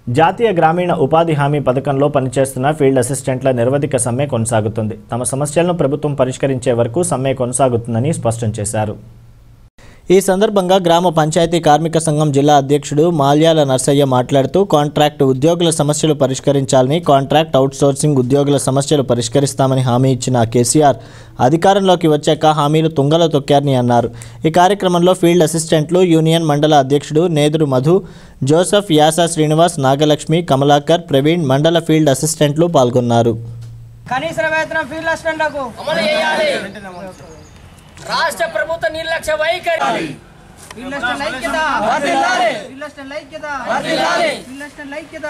జాతీయ గ్రామీణ ఉపాధి హామీ పథకంలో పనిచేస్తున్న ఫీల్డ్ అసిస్టెంట్ల నిరవధిక సమ్మె కొనసాగుతుంది తమ సమస్యలను ప్రభుత్వం పరిష్కరించే వరకు సమ్మె కొనసాగుతుందని స్పష్టం చేశారు ఈ సందర్భంగా గ్రామ పంచాయతీ కార్మిక సంఘం జిల్లా అధ్యక్షుడు మాల్యాల నర్సయ్య మాట్లాడుతూ కాంట్రాక్ట్ ఉద్యోగుల సమస్యలు పరిష్కరించాలని కాంట్రాక్ట్ అవుట్సోర్సింగ్ ఉద్యోగుల సమస్యలు పరిష్కరిస్తామని హామీ ఇచ్చిన కేసీఆర్ అధికారంలోకి వచ్చాక హామీలు తుంగలో తొక్కారని అన్నారు ఈ కార్యక్రమంలో ఫీల్డ్ అసిస్టెంట్లు యూనియన్ మండల అధ్యక్షుడు నేదురు మధు జోసఫ్ యాసా శ్రీనివాస్ నాగలక్ష్మి కమలాకర్ ప్రవీణ్ మండల ఫీల్డ్ అసిస్టెంట్లు పాల్గొన్నారు కనీస వేతనం ఫీల్డ్ అసిస్టెంట్లకు అమలు చేయాలి రాష్ట్ర ప్రభుత్వ నిర్లక్ష్య వైఖరి ఫీల్డ్ అసిస్టెంట్ ఐక్యత ఫీల్డ్ అసిస్టెంట్ ఐక్యత ఫీల్డ్ అసిస్టెంట్ ఐక్యత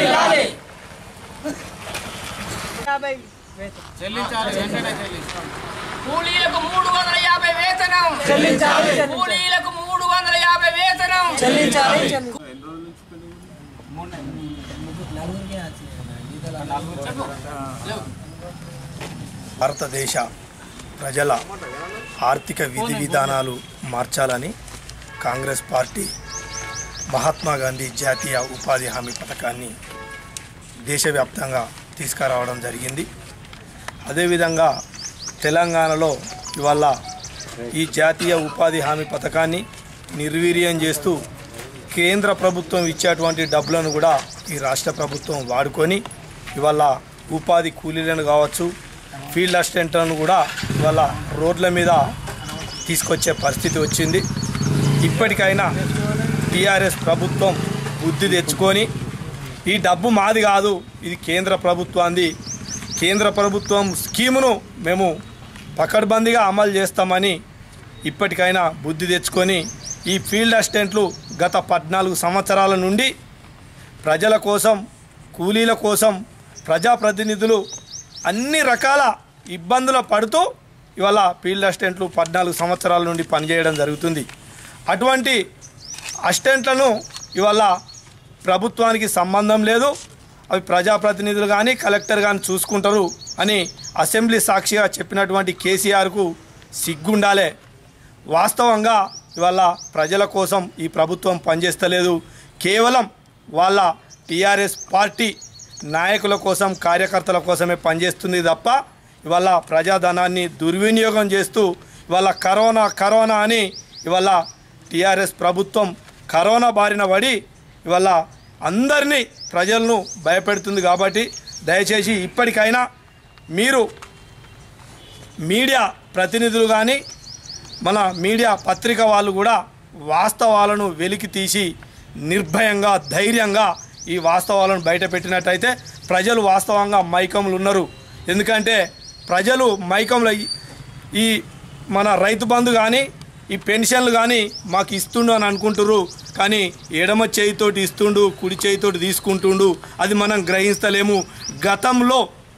యాభై కూలీలకు మూడు వందల యాభై వేతనం చెల్లించాలి కూలీలకు మూడు వందల యాభై వేతనం చెల్లించాలి భారతదేశ ప్రజల ఆర్థిక విధి విధానాలు మార్చాలని కాంగ్రెస్ పార్టీ మహాత్మా గాంధీ జాతీయ ఉపాధి హామీ పథకాన్ని దేశవ్యాప్తంగా తీసుకురావడం జరిగింది అదేవిధంగా తెలంగాణలో ఇవాళ ఈ జాతీయ ఉపాధి హామీ పథకాన్ని నిర్వీర్యం చేస్తూ కేంద్ర ప్రభుత్వం ఇచ్చేటువంటి డబ్బులను కూడా ఈ రాష్ట్ర ప్రభుత్వం వాడుకొని ఇవాళ ఉపాధి కూలీలను కావచ్చు ఫీల్డ్ అసిస్టెంట్లను కూడా ఇవాళ రోడ్ల మీద తీసుకొచ్చే పరిస్థితి వచ్చింది ఇప్పటికైనా టీఆర్ఎస్ ప్రభుత్వం బుద్ధి తెచ్చుకొని ఈ డబ్బు మాది కాదు ఇది కేంద్ర ప్రభుత్వాన్ని కేంద్ర ప్రభుత్వం స్కీమును మేము పకడ్బందీగా అమలు చేస్తామని ఇప్పటికైనా బుద్ధి తెచ్చుకొని ఈ ఫీల్డ్ అసిస్టెంట్లు గత పద్నాలుగు సంవత్సరాల నుండి ప్రజల కోసం కూలీల కోసం ప్రజాప్రతినిధులు అన్ని రకాల ఇబ్బందులు పడుతూ ఇవాళ ఫీల్డ్ అసిస్టెంట్లు పద్నాలుగు సంవత్సరాల నుండి పనిచేయడం జరుగుతుంది అటువంటి అసిస్టెంట్లను ఇవాళ ప్రభుత్వానికి సంబంధం లేదు అవి ప్రజాప్రతినిధులు కానీ కలెక్టర్ కానీ చూసుకుంటారు అని అసెంబ్లీ సాక్షిగా చెప్పినటువంటి కేసీఆర్కు సిగ్గుండాలే వాస్తవంగా ఇవాళ ప్రజల కోసం ఈ ప్రభుత్వం పనిచేస్తలేదు కేవలం వాళ్ళ టీఆర్ఎస్ పార్టీ నాయకుల కోసం కార్యకర్తల కోసమే పనిచేస్తుంది తప్ప ఇవాళ ప్రజాధనాన్ని దుర్వినియోగం చేస్తూ ఇవాళ కరోనా కరోనా అని ఇవాళ టీఆర్ఎస్ ప్రభుత్వం కరోనా బారిన పడి ఇవాళ అందరినీ ప్రజలను భయపెడుతుంది కాబట్టి దయచేసి ఇప్పటికైనా మీరు మీడియా ప్రతినిధులు కానీ మన మీడియా పత్రిక వాళ్ళు కూడా వాస్తవాలను వెలికి తీసి నిర్భయంగా ధైర్యంగా ఈ వాస్తవాలను బయట పెట్టినట్టయితే ప్రజలు వాస్తవంగా మైకంలు ఉన్నారు ఎందుకంటే ప్రజలు మైకంలో ఈ- ఈ మన రైతు బంధు కానీ ఈ పెన్షన్లు కానీ మాకు ఇస్తుండు అని అనుకుంటుర్రు కానీ ఎడమ చేయితోటి ఇస్తుండు కుడి చేయితోటి తీసుకుంటుండు అది మనం గ్రహిస్తలేము గతంలో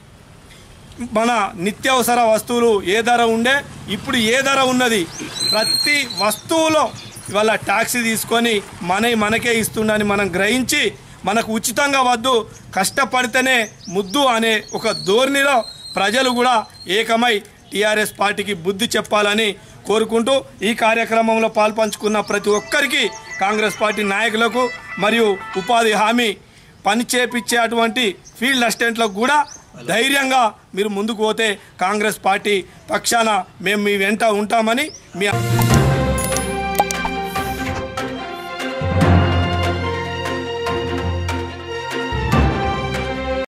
మన నిత్యావసర వస్తువులు ఏ ధర ఉండే ఇప్పుడు ఏ ధర ఉన్నది ప్రతి వస్తువులో ఇవాళ ట్యాక్సీ తీసుకొని మన మనకే ఇస్తుండని మనం గ్రహించి మనకు ఉచితంగా వద్దు కష్టపడితేనే ముద్దు అనే ఒక ధోరణిలో ప్రజలు కూడా ఏకమై టీఆర్ఎస్ పార్టీకి బుద్ధి చెప్పాలని కోరుకుంటూ ఈ కార్యక్రమంలో పాల్పంచుకున్న ప్రతి ఒక్కరికి కాంగ్రెస్ పార్టీ నాయకులకు మరియు ఉపాధి హామీ పని చేపించేటువంటి ఫీల్డ్ అసిస్టెంట్లకు కూడా ధైర్యంగా మీరు ముందుకు పోతే కాంగ్రెస్ పార్టీ పక్షాన మేము మీ వెంట ఉంటామని మీ